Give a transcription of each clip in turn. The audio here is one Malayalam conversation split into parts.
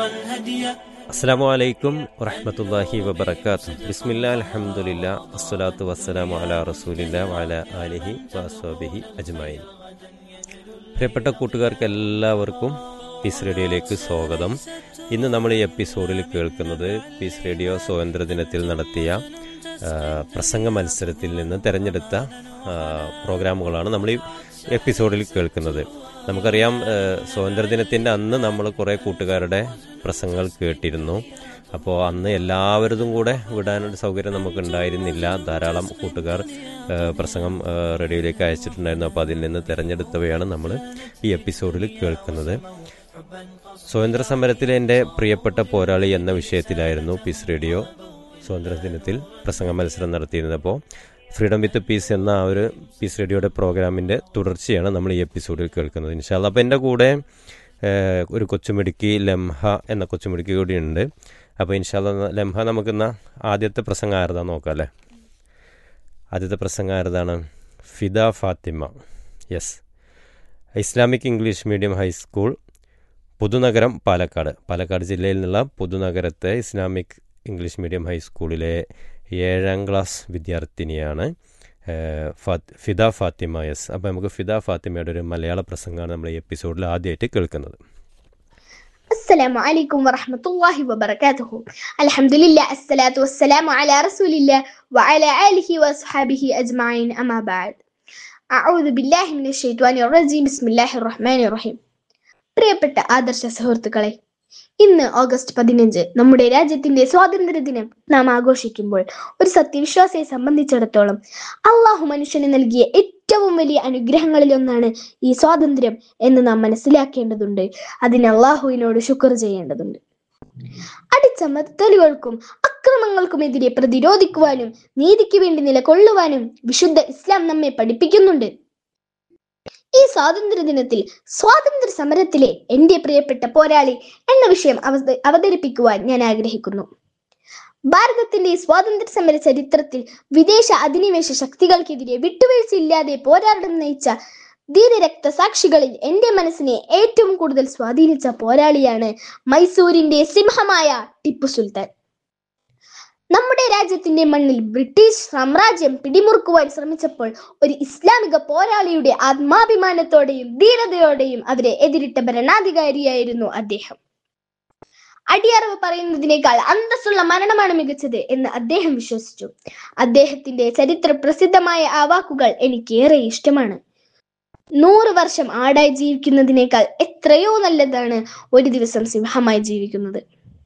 അസ്സാം വലൈക്കും വറഹമത്തല്ലാഹി വബർക്കാത്തു ബിസ്മില്ല അലഹമുല്ല അസ്സലാത്തു വസ്സലാമു അല റസൂലില്ല വല അലിഹി വസ്വാബിഹി അജ്മായിൻ പ്രിയപ്പെട്ട കൂട്ടുകാർക്ക് എല്ലാവർക്കും പീസ് റേഡിയോയിലേക്ക് സ്വാഗതം ഇന്ന് നമ്മൾ ഈ എപ്പിസോഡിൽ കേൾക്കുന്നത് പീസ് റേഡിയോ സ്വാതന്ത്ര്യദിനത്തിൽ നടത്തിയ ആ, പ്രസംഗ മത്സരത്തിൽ നിന്ന് തിരഞ്ഞെടുത്ത ആ, പ്രോഗ്രാമുകളാണ് നമ്മൾ ഈ എപ്പിസോഡിൽ കേൾക്കുന്നത് നമുക്കറിയാം ആ, സ്വാതന്ത്ര്യദിനത്തിൻ്റെ അന്ന് നമ്മൾ കുറേ കൂട്ടുകാരുടെ പ്രസംഗങ്ങൾ കേട്ടിരുന്നു അപ്പോൾ അന്ന് എല്ലാവരതും കൂടെ വിടാനൊരു സൗകര്യം നമുക്ക് ഉണ്ടായിരുന്നില്ല ധാരാളം കൂട്ടുകാർ ആ, പ്രസംഗം ആ, റേഡിയോയിലേക്ക് അയച്ചിട്ടുണ്ടായിരുന്നു അപ്പോൾ അതിൽ നിന്ന് തിരഞ്ഞെടുത്തവയാണ് നമ്മൾ ഈ എപ്പിസോഡിൽ കേൾക്കുന്നത് സ്വാതന്ത്ര്യ സമരത്തിലെ എൻ്റെ പ്രിയപ്പെട്ട പോരാളി എന്ന വിഷയത്തിലായിരുന്നു പീസ് റേഡിയോ സ്വാതന്ത്ര്യ ദിനത്തിൽ പ്രസംഗ മത്സരം നടത്തിയിരുന്നത് അപ്പോൾ ഫ്രീഡം വിത്ത് പീസ് എന്ന ആ ഒരു പീസ് റേഡിയോയുടെ പ്രോഗ്രാമിൻ്റെ തുടർച്ചയാണ് നമ്മൾ ഈ എപ്പിസോഡിൽ കേൾക്കുന്നത് ഇൻഷാല്ല അപ്പോൾ എൻ്റെ കൂടെ ഏഹ്, ഒരു കൊച്ചുമിടുക്കി ലംഹ എന്ന കൊച്ചുമിടുക്കി കൂടിയുണ്ട് അപ്പോൾ ഇൻഷാല്ല ലംഹ നമുക്കിന്ന് ആദ്യത്തെ പ്രസംഗം ആരതാ നോക്കാം അല്ലേ ആദ്യത്തെ പ്രസംഗം ആരതാണ് Fida Fathima yes Islamic English medium high school Puthunagaram Palakkad Palakkad ജില്ലയിൽ നിന്നുള്ള പുതുനഗരത്തെ ഇസ്ലാമിക് ഇംഗ്ലീഷ് മീഡിയം ഹൈസ്കൂളിലെ ഏഴാം ക്ലാസ് വിദ്യാർത്ഥിനിയാണ് ഏഹ്, ഫാത്ത്- ഫിദ ഫാത്തിമ യെസ് അപ്പോൾ നമുക്ക് ഫിദ ഫാത്തിമയുടെ ഒരു മലയാള പ്രസംഗമാണ് നമ്മൾ ഈ എപ്പിസോഡിൽ ആദ്യമായിട്ട് കേൾക്കുന്നത് السلام عليكم ورحمة الله وبركاته الحمد لله الصلاة والسلام على رسول الله وعلى آله وصحبه أجمعين أما بعد أعوذ بالله من الشيطان الرجيم بسم الله الرحمن الرحيم പ്രിയപ്പെട്ട ആദർശ സുഹൃത്തുക്കളെ ഇന്ന് ഓഗസ്റ്റ് പതിനഞ്ച് നമ്മുടെ രാജ്യത്തിന്റെ സ്വാതന്ത്ര്യ ദിനം നാം ആഘോഷിക്കുമ്പോൾ ഒരു സത്യവിശ്വാസിയെ സംബന്ധിച്ചിടത്തോളം അള്ളാഹു മനുഷ്യന് നൽകിയ ഏറ്റവും വലിയ അനുഗ്രഹങ്ങളിൽ ഒന്നാണ് ഈ സ്വാതന്ത്ര്യം എന്ന് നാം മനസ്സിലാക്കേണ്ടതുണ്ട് അതിന് അള്ളാഹുവിനോട് ശുക്ർ ചെയ്യേണ്ടതുണ്ട് അടിച്ചമർത്തലുകൾക്കും അക്രമങ്ങൾക്കുമെതിരെ പ്രതിരോധിക്കുവാനും നീതിക്ക് വേണ്ടി നിലകൊള്ളുവാനും വിശുദ്ധ ഇസ്ലാം നമ്മെ പഠിപ്പിക്കുന്നുണ്ട് ഈ സ്വാതന്ത്ര്യ ദിനത്തിൽ സ്വാതന്ത്ര്യ സമരത്തിലെ എന്റെ പ്രിയപ്പെട്ട പോരാളി എന്ന വിഷയം അവത- അവതരിപ്പിക്കുവാൻ ഞാൻ ആഗ്രഹിക്കുന്നു ഭാരതത്തിന്റെ സ്വാതന്ത്ര്യ സമര ചരിത്രത്തിൽ വിദേശ അധിനിവേശ ശക്തികൾക്കെതിരെ വിട്ടുവീഴ്ചയില്ലാതെ പോരാട്ടം നയിച്ച ധീരരക്തസാക്ഷികളിൽ എന്റെ മനസ്സിനെ ഏറ്റവും കൂടുതൽ സ്വാധീനിച്ച പോരാളിയാണ് മൈസൂരിന്റെ സിംഹമായ ടിപ്പു സുൽത്താൻ നമ്മുടെ രാജ്യത്തിന്റെ മണ്ണിൽ ബ്രിട്ടീഷ് സാമ്രാജ്യം പിടിമുറുക്കുവാൻ ശ്രമിച്ചപ്പോൾ ഒരു ഇസ്ലാമിക പോരാളിയുടെ ആത്മാഭിമാനത്തോടെയും ധീരതയോടെയും അവരെ എതിരിട്ട ഭരണാധികാരിയായിരുന്നു അദ്ദേഹം അടിയറവ് പറയുന്നതിനേക്കാൾ അന്തസ്സുള്ള മരണമാണ് മികച്ചത് എന്ന് അദ്ദേഹം വിശ്വസിച്ചു അദ്ദേഹത്തിന്റെ ചരിത്ര പ്രസിദ്ധമായ ആ വാക്കുകൾ എനിക്കേറെ ഇഷ്ടമാണ് നൂറ് വർഷം ആടായി ജീവിക്കുന്നതിനേക്കാൾ എത്രയോ നല്ലതാണ് ഒരു ദിവസം സിംഹമായി ജീവിക്കുന്നത്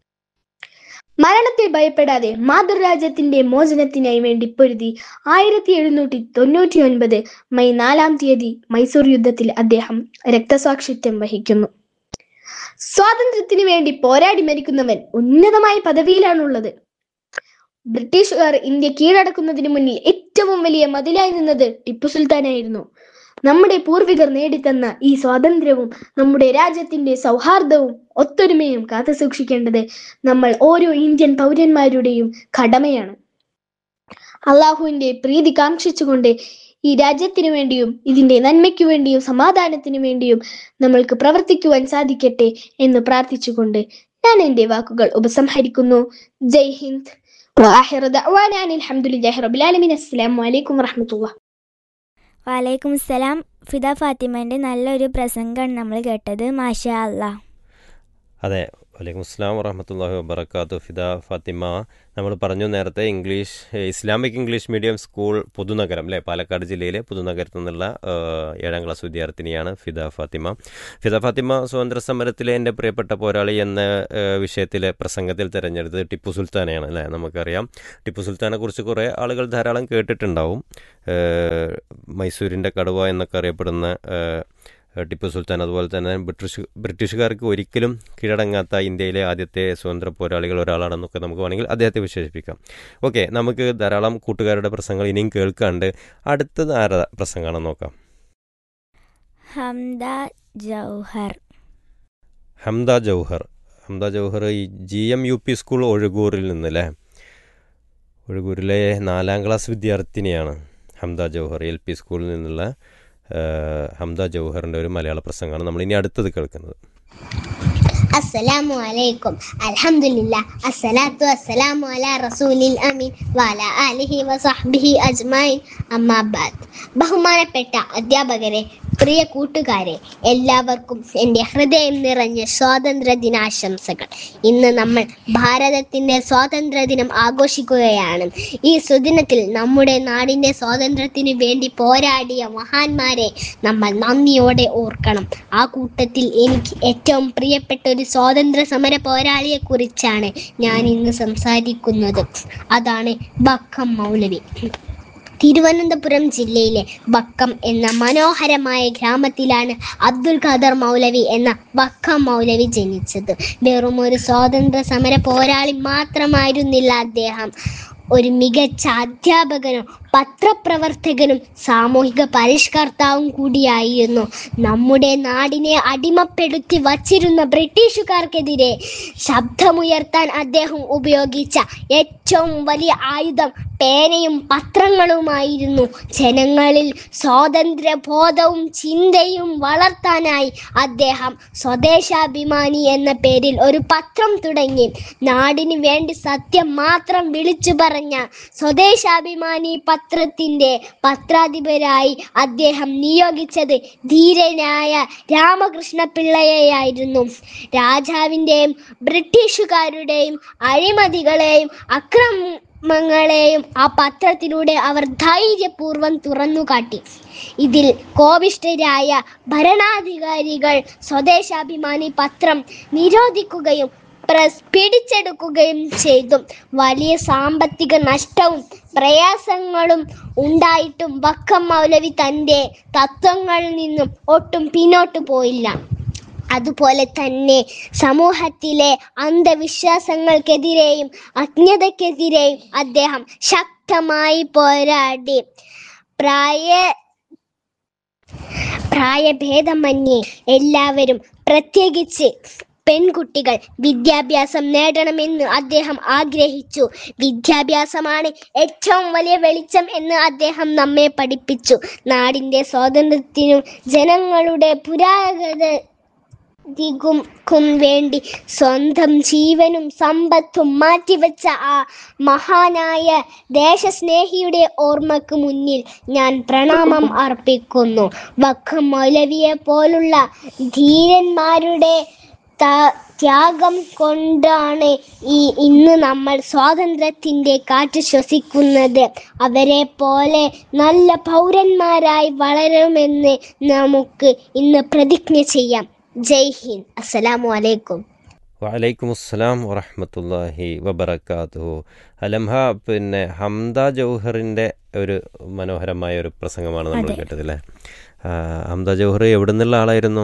മരണത്തെ ഭയപ്പെടാതെ മാതൃരാജ്യത്തിന്റെ മോചനത്തിനായി വേണ്ടി പൊരുതി ആയിരത്തി എഴുന്നൂറ്റി തൊണ്ണൂറ്റി ഒൻപത് മെയ് നാലാം തീയതി മൈസൂർ യുദ്ധത്തിൽ അദ്ദേഹം രക്തസാക്ഷിത്വം വഹിക്കുന്നു സ്വാതന്ത്ര്യത്തിന് വേണ്ടി പോരാടി മരിക്കുന്നവൻ ഉന്നതമായ പദവിയിലാണുള്ളത് ബ്രിട്ടീഷുകാർ ഇന്ത്യ കീഴടക്കുന്നതിന് മുന്നിൽ ഏറ്റവും വലിയ മതിലായി നിന്നത് ടിപ്പു സുൽത്താനായിരുന്നു നമ്മുടെ പൂർവികർ നേടിത്തന്ന ഈ സ്വാതന്ത്ര്യവും നമ്മുടെ രാജ്യത്തിന്റെ സൗഹാർദ്ദവും ഒത്തൊരുമയും കാത്തു സൂക്ഷിക്കേണ്ടത് നമ്മൾ ഓരോ ഇന്ത്യൻ പൗരന്മാരുടെയും കടമയാണ് അള്ളാഹുവിന്റെ പ്രീതി കാക്ഷിച്ചുകൊണ്ട് ഈ രാജ്യത്തിനു വേണ്ടിയും ഇതിന്റെ നന്മയ്ക്കു വേണ്ടിയും സമാധാനത്തിനു വേണ്ടിയും നമ്മൾക്ക് പ്രവർത്തിക്കുവാൻ സാധിക്കട്ടെ എന്ന് പ്രാർത്ഥിച്ചുകൊണ്ട് ഞാൻ എന്റെ വാക്കുകൾ ഉപസംഹരിക്കുന്നു ജയ് ഹിന്ദ് وآخر دعوانا أن الحمد لله رب العالمين السلام عليكم ورحمة الله വലൈക്കും സലാം ഫിദ ഫാത്തിമൻ്റെ നല്ലൊരു പ്രസംഗമാണ് നമ്മൾ കേട്ടത് മാഷാ അല്ലാ അതെ വലൈക്കും അസ്സാം വറഹമത്തല്ലാഹി വബർക്കാത്തു ഫിദ ഫാത്തിമ നമ്മൾ പറഞ്ഞു നേരത്തെ English uh, Islamic English medium school Puthunagaram അല്ലേ പാലക്കാട് ജില്ലയിലെ പുതുനഗരത്തു നിന്നുള്ള ഏഹ്, ഏഴാം ക്ലാസ് വിദ്യാർത്ഥിനിയാണ് ഫിദ ഫാത്തിമ ഫിദ ഫാത്തിമ സ്വാതന്ത്ര്യ സമരത്തിലെ എൻ്റെ പ്രിയപ്പെട്ട പോരാളി എന്ന ഏഹ്, വിഷയത്തിലെ പ്രസംഗത്തിൽ തിരഞ്ഞെടുത്തത് ടിപ്പു സുൽത്താനെയാണ് അല്ലേ നമുക്കറിയാം ടിപ്പു സുൽത്താനെ കുറിച്ച് കുറേ ആളുകൾ ധാരാളം കേട്ടിട്ടുണ്ടാവും ഏഹ്, മൈസൂരിൻ്റെ കടുവ എന്നൊക്കെ അറിയപ്പെടുന്ന ഏഹ്, ടിപ്പു സുൽത്താൻ അതുപോലെ തന്നെ ബ്രിട്ടീഷ് ബ്രിട്ടീഷുകാർക്ക് ഒരിക്കലും കീഴടങ്ങാത്ത ഇന്ത്യയിലെ ആദ്യത്തെ സ്വതന്ത്ര പോരാളികൾ ഒരാളാണെന്നൊക്കെ നമുക്ക് വേണമെങ്കിൽ അദ്ദേഹത്തെ വിശേഷിപ്പിക്കാം ഓക്കെ നമുക്ക് ധാരാളം കൂട്ടുകാരുടെ പ്രസംഗങ്ങൾ ഇനിയും കേൾക്കാണ്ട് അടുത്തത് ആരുടെ പ്രസംഗമാണെന്ന് നോക്കാം ഹംദ ജൗഹർ ഹംദ ജൗഹർ ഹംദ ജൗഹർ ഈ G M U P school ഒഴുകൂറിൽ നിന്നല്ലേ ഒഴുകൂരിലെ നാലാം ക്ലാസ് വിദ്യാർത്ഥിനിയാണ് ഹംദ ജൗഹർ എൽ പി സ്കൂളിൽ നിന്നുള്ള ആ, ഹംദ ജൗഹറിൻ്റെ ഒരു മലയാള പ്രസംഗമാണ് നമ്മൾ ഇനി അടുത്തത് കേൾക്കുന്നത് അസ്സലാമു അലൈക്കും അൽഹംദുലില്ല അസ്സലാത്തു വസ്സലാമു അലാ റസൂലിൽ അമീൻ വാല ആലിഹി വസഹ്ബിഹി അജ്മൈൻ അമ്മാബാദ് ബഹുമാനപ്പെട്ട അധ്യാപകരെ പ്രിയ കൂട്ടുകാരെ എല്ലാവർക്കും എൻ്റെ ഹൃദയം നിറഞ്ഞ സ്വാതന്ത്ര്യ ദിനാശംസകൾ ഇന്ന് നമ്മൾ ഭാരതത്തിൻ്റെ സ്വാതന്ത്ര്യ ദിനം ആഘോഷിക്കുകയാണ് ഈ സുദിനത്തിൽ നമ്മുടെ നാടിൻ്റെ സ്വാതന്ത്ര്യത്തിനു വേണ്ടി പോരാടിയ മഹാന്മാരെ നമ്മൾ നന്ദിയോടെ ഓർക്കണം ആ കൂട്ടത്തിൽ എനിക്ക് ഏറ്റവും പ്രിയപ്പെട്ട ഒരു സ്വാതന്ത്ര്യ സമര പോരാളിയെ കുറിച്ചാണ് ഞാൻ ഇന്ന് സംസാരിക്കുന്നത് അതാണ് ബക്കം മൗലവി തിരുവനന്തപുരം ജില്ലയിലെ ബക്കം എന്ന മനോഹരമായ ഗ്രാമത്തിലാണ് അബ്ദുൽ ഖാദർ മൗലവി എന്ന ബക്കം മൗലവി ജനിച്ചത് വെറും ഒരു സ്വാതന്ത്ര്യ സമര പോരാളി മാത്രമായിരുന്നില്ല അദ്ദേഹം ഒരു മികച്ച അധ്യാപകനും പത്രപ്രവർത്തകനും സാമൂഹിക പരിഷ്കർത്താവും കൂടിയായിരുന്നു നമ്മുടെ നാടിനെ അടിമപ്പെടുത്തി വച്ചിരുന്ന ബ്രിട്ടീഷുകാർക്കെതിരെ ശബ്ദമുയർത്താൻ അദ്ദേഹം ഉപയോഗിച്ച ഏറ്റവും വലിയ ആയുധം പേനയും പത്രങ്ങളുമായിരുന്നു ജനങ്ങളിൽ സ്വാതന്ത്ര്യ ബോധവും ചിന്തയും വളർത്താനായി അദ്ദേഹം സ്വദേശാഭിമാനി എന്ന പേരിൽ ഒരു പത്രം തുടങ്ങി നാടിന് വേണ്ടി സത്യം മാത്രം വിളിച്ചു പറഞ്ഞ സ്വദേശാഭിമാനി പത്രത്തിന്റെ പത്രാധിപരായി അദ്ദേഹം നിയോഗിച്ചത് ധീരനായ രാമകൃഷ്ണ പിള്ളയെയായിരുന്നു രാജാവിൻ്റെയും ബ്രിട്ടീഷുകാരുടെയും അഴിമതികളെയും അക്രമങ്ങളെയും ആ പത്രത്തിലൂടെ അവർ ധൈര്യപൂർവ്വം തുറന്നുകാട്ടി ഇതിൽ കോപിഷ്ഠരായ ഭരണാധികാരികൾ സ്വദേശാഭിമാനി പത്രം നിരോധിക്കുകയും പ്രസ് പിടിച്ചെടുക്കുകയും ചെയ്തു വലിയ സാമ്പത്തിക നഷ്ടവും പ്രയാസങ്ങളും ഉണ്ടായിട്ടും വക്കം മൗലവി തൻ്റെ തത്വങ്ങളിൽ നിന്നും ഒട്ടും പിന്നോട്ട് പോയില്ല അതുപോലെ തന്നെ സമൂഹത്തിലെ അന്ധവിശ്വാസങ്ങൾക്കെതിരെയും അജ്ഞതയ്ക്കെതിരെയും അദ്ദേഹം ശക്തമായി പോരാടി പ്രായ പ്രായഭേദമന്യേ എല്ലാവരും പ്രത്യേകിച്ച് പെൺകുട്ടികൾ വിദ്യാഭ്യാസം നേടണമെന്ന് അദ്ദേഹം ആഗ്രഹിച്ചു വിദ്യാഭ്യാസമാണ് ഏറ്റവും വലിയ വെളിച്ചം എന്ന് അദ്ദേഹം നമ്മെ പഠിപ്പിച്ചു നാടിൻ്റെ സ്വാതന്ത്ര്യത്തിനും ജനങ്ങളുടെ പുരാഗത ക്കും വേണ്ടി സ്വന്തം ജീവനും സമ്പത്തും മാറ്റിവെച്ച ആ മഹാനായ ദേശസ്നേഹിയുടെ ഓർമ്മക്ക് മുന്നിൽ ഞാൻ പ്രണാമം അർപ്പിക്കുന്നു വക്കം മൗലവിയെ പോലുള്ള ധീരന്മാരുടെ ത- ത്യാഗം കൊണ്ടാണ് ഈ ഇന്ന് നമ്മൾ സ്വാതന്ത്ര്യത്തിൻ്റെ കാറ്റ് ശ്വസിക്കുന്നത് അവരെ പോലെ നല്ല പൗരന്മാരായി വളരുമെന്ന് നമുക്ക് ഇന്ന് പ്രതിജ്ഞ ചെയ്യാം ജയ് ഹിന്ദ് അസ്സലാമു അലൈക്കും വലൈക്കും അസ്സലാം വറഹമത്തല്ലാഹി വബർക്കാത്തു അലംഹ പിന്നെ ഹംദ ജൗഹറിൻ്റെ ഒരു മനോഹരമായ ഒരു പ്രസംഗമാണ് നമ്മൾ അതെ. കേട്ടത് അല്ലേ ആ, ഹംദ ജൗഹർ എവിടെ നിന്നുള്ള ആളായിരുന്നു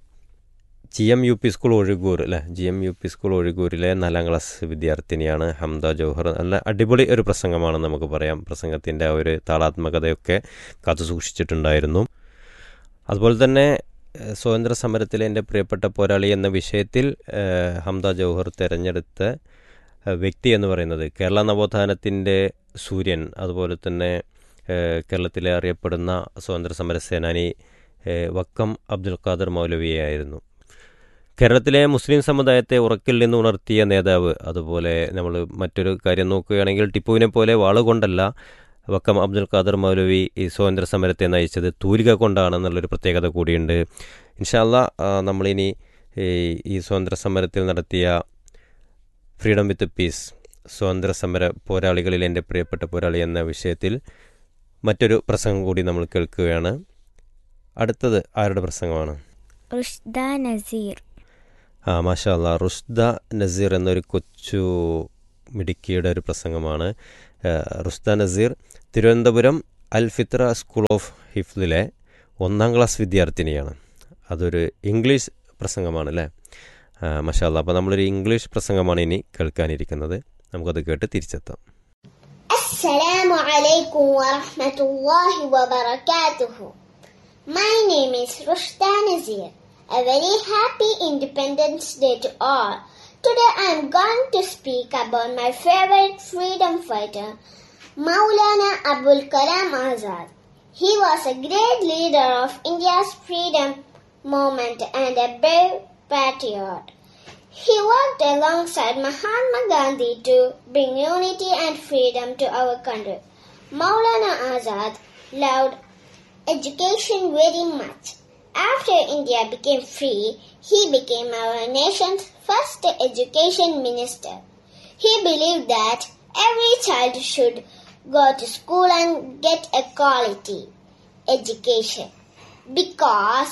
G M U P school Ozhukur അല്ലേ G M U P school ഒഴുകൂരിലെ നാലാം ക്ലാസ് വിദ്യാർത്ഥിനിയാണ് ഹംദ ജൗഹർ നല്ല അടിപൊളി ഒരു പ്രസംഗമാണ് നമുക്ക് പറയാം പ്രസംഗത്തിൻ്റെ ആ ഒരു താളാത്മകതയൊക്കെ കാത്തു സൂക്ഷിച്ചിട്ടുണ്ടായിരുന്നു അതുപോലെ തന്നെ ഏഹ്, സ്വാതന്ത്ര്യ സമരത്തിലെ എൻ്റെ പ്രിയപ്പെട്ട പോരാളി എന്ന വിഷയത്തിൽ ഏഹ്, ഹംദ ജൗഹർ തിരഞ്ഞെടുത്ത ഏഹ്, വ്യക്തി എന്ന് പറയുന്നത് കേരള നവോത്ഥാനത്തിൻ്റെ സൂര്യൻ അതുപോലെ തന്നെ ഏഹ്, കേരളത്തിലെ അറിയപ്പെടുന്ന സ്വാതന്ത്ര്യ സമര സേനാനി ഏഹ്, വക്കം അബ്ദുൽ ഖാദർ മൗലവിയായിരുന്നു കേരളത്തിലെ മുസ്ലിം സമുദായത്തെ ഉറക്കിൽ നിന്ന് ഉണർത്തിയ നേതാവ് അതുപോലെ നമ്മൾ മറ്റൊരു കാര്യം നോക്കുകയാണെങ്കിൽ ടിപ്പുവിനെ പോലെ വാളുകൊണ്ടല്ല വക്കം അബ്ദുൽ ഖാദർ മൗലവി ഈ സ്വാതന്ത്ര്യ സമരത്തെ നയിച്ചത് തൂലിക കൊണ്ടാണെന്നുള്ളൊരു പ്രത്യേകത കൂടിയുണ്ട് ഇൻഷാല്ല നമ്മളിനി ഈ ഈ സ്വാതന്ത്ര്യ സമരത്തിൽ നടത്തിയ ഫ്രീഡം വിത്ത് പീസ് സ്വാതന്ത്ര്യ സമര പോരാളികളിൽ എൻ്റെ പ്രിയപ്പെട്ട പോരാളി എന്ന വിഷയത്തിൽ മറ്റൊരു പ്രസംഗം കൂടി നമ്മൾ കേൾക്കുകയാണ് അടുത്തത് ആരുടെ പ്രസംഗമാണ് റുഷ്ദ നസീർ ആ മാഷാ അല്ലാ റുഷ്ദ നസീർ എന്നൊരു കൊച്ചു മിടുക്കിയുടെ ഒരു പ്രസംഗമാണ് ആ, റുഷ്ദ നസീർ തിരുവനന്തപുരം അൽ ഫിത്ര സ്കൂൾ ഓഫ് ഹിഫ്ലിലെ ഒന്നാം ക്ലാസ് വിദ്യാർത്ഥിനിയാണ് അതൊരു ഇംഗ്ലീഷ് പ്രസംഗമാണ് അല്ലേ മാഷാ അല്ലാ അപ്പോൾ നമ്മളൊരു ഇംഗ്ലീഷ് പ്രസംഗമാണ് ഇനി കേൾക്കാനിരിക്കുന്നത് നമുക്കത് കേട്ട് തിരിച്ചെത്താം السلام عليكم ورحمة الله وبركاته. My name is Rushda Nazir. A very happy Independence Day to all. Today I am going to speak about my favorite freedom fighter, Maulana Abul Kalam Azad. He was a great leader of India's freedom movement and a brave patriot. He worked alongside Mahatma Gandhi to bring unity and freedom to our country. Maulana Azad loved education very much. After India became free, he became our nation's first education minister. He believed that every child should go to school and get a quality education because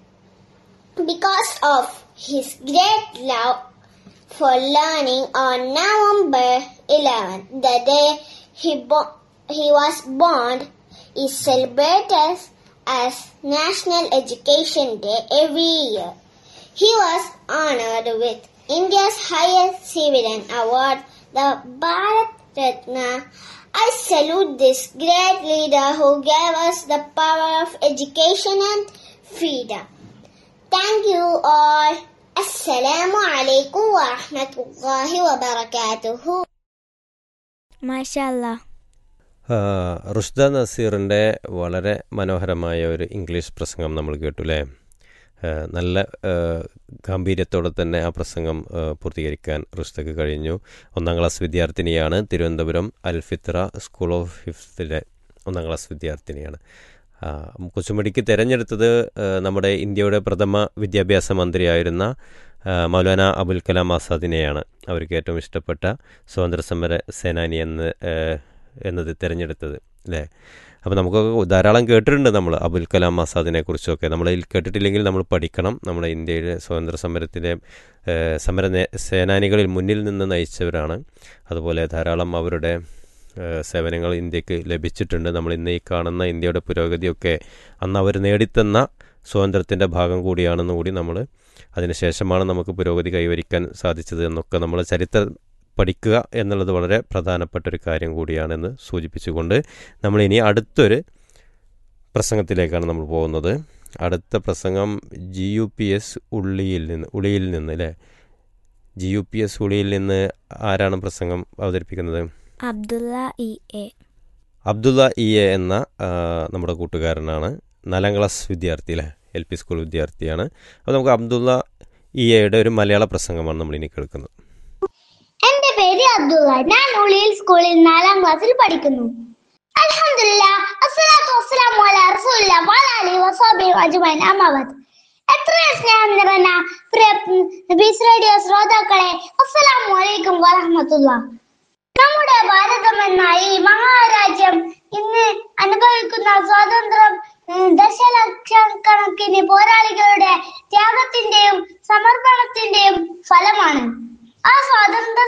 because of his great love for learning on November 11, the day he, bo- he was born, is celebrated as National Education Day every year. He was honored with India's highest civilian award, the Bharat Ratna. I salute this great leader who gave us the power of education and freedom. Thank you all. Assalamu alaikum wa rahmatullahi wa barakatuhu. മാഷാ അല്ലാ ആ, റുഷ്ദ നസീറിൻ്റെ വളരെ മനോഹരമായ ഒരു ഇംഗ്ലീഷ് പ്രസംഗം നമ്മൾ കേട്ടു അല്ലേ ആ, നല്ല ആ, ഗാംഭീര്യത്തോടെ തന്നെ ആ പ്രസംഗം ആ, പൂർത്തീകരിക്കാൻ റുഷ്ദക്ക് കഴിഞ്ഞു ഒന്നാം ക്ലാസ് വിദ്യാർത്ഥിനിയാണ് തിരുവനന്തപുരം അൽഫിത്ര സ്കൂൾ ഓഫ് ഹിഫ്തിലെ ഒന്നാം ക്ലാസ് വിദ്യാർത്ഥിനിയാണ് ആ, കൊച്ചുമടിക്ക് തിരഞ്ഞെടുത്തത് ആ, നമ്മുടെ ഇന്ത്യയുടെ പ്രഥമ വിദ്യാഭ്യാസ മന്ത്രിയായിരുന്ന ആ, മൗലാന അബുൽ കലാം ആസാദിനെയാണ് അവർക്ക് ഏറ്റവും ഇഷ്ടപ്പെട്ട സ്വാതന്ത്ര്യ സമര സേനാനി എന്ന് ആ, എന്നത് തിരഞ്ഞെടുത്തത് അല്ലേ അപ്പോൾ നമുക്ക് ധാരാളം കേട്ടിട്ടുണ്ട് നമ്മൾ അബുൽ കലാം ആസാദിനെ കുറിച്ചൊക്കെ നമ്മളിൽ കേട്ടിട്ടില്ലെങ്കിൽ നമ്മൾ പഠിക്കണം നമ്മുടെ ഇന്ത്യയിലെ സ്വാതന്ത്ര്യ സമരത്തിലെ ആ, സമര നേ- സേനാനികളിൽ മുന്നിൽ നിന്ന് നയിച്ചവരാണ് അതുപോലെ ധാരാളം അവരുടെ ഏഹ് സേവനങ്ങൾ ഇന്ത്യക്ക് ലഭിച്ചിട്ടുണ്ട് നമ്മൾ ഇന്ന് ഈ കാണുന്ന ഇന്ത്യയുടെ പുരോഗതിയൊക്കെ അന്ന് അവർ നേടിത്തന്ന സ്വാതന്ത്ര്യത്തിൻ്റെ ഭാഗം കൂടിയാണെന്ന് കൂടി നമ്മൾ അതിനുശേഷമാണ് നമുക്ക് പുരോഗതി കൈവരിക്കാൻ സാധിച്ചത് എന്നൊക്കെ നമ്മൾ ചരിത്രം പഠിക്കുക എന്നുള്ളത് വളരെ പ്രധാനപ്പെട്ട ഒരു കാര്യം കൂടിയാണെന്ന് സൂചിപ്പിച്ചുകൊണ്ട് നമ്മൾ ഇനി അടുത്തൊരു പ്രസംഗത്തിലേക്കാണ് നമ്മൾ പോകുന്നത് അടുത്ത പ്രസംഗം ജി യു പി എസ് ഉള്ളിയിൽ നിന്ന് ഉളിയിൽ നിന്ന് അല്ലേ ജി യു പി എസ് ഉളിയിൽ നിന്ന് ആരാണ് പ്രസംഗം അവതരിപ്പിക്കുന്നത് Abdulla E A Abdulla E A എന്ന ആ, നമ്മുടെ കൂട്ടുകാരനാണ് നാലാം ക്ലാസ് വിദ്യാർത്ഥി അല്ലേ എൽ പി സ്കൂൾ വിദ്യാർത്ഥിയാണ് അപ്പോൾ നമുക്ക് അബ്ദുള്ള ഇ എയുടെ ഒരു മലയാള പ്രസംഗമാണ് നമ്മൾ ഇനി കേൾക്കുന്നത് എന്റെ പേര് അബ്ദുള്ള ഞാൻ ഉളിയിൽ സ്കൂളിൽ നാലാം ക്ലാസ്സിൽ പഠിക്കുന്നു അൽഹംദുലില്ലാ അസ്സലാത്തു വസ്സലാമു അലാ റസൂലില്ലാ വഅലാ ആലിഹി വസഹ്ബിഹി അജ്മഈൻ അമ്മാ ബഅദ് എത്രയും സ്നേഹം നിറഞ്ഞ പ്രിയ ബീസ് റേഡിയോ ശ്രോതാക്കളെ അസ്സലാമു അലൈക്കും വറഹ്മത്തുള്ളാ നമ്മുടെ ഭാരതം എന്ന ഈ മഹാരാജ്യം ഇന്ന് അനുഭവിക്കുന്ന സ്വാതന്ത്ര്യം ഉം, ദശലക്ഷക്കണക്കിന് പോരാളികളുടെ ത്യാഗത്തിന്റെയും സമർപ്പണത്തിന്റെയും ഫലമാണ് ആ സ്വാതന്ത്ര്യ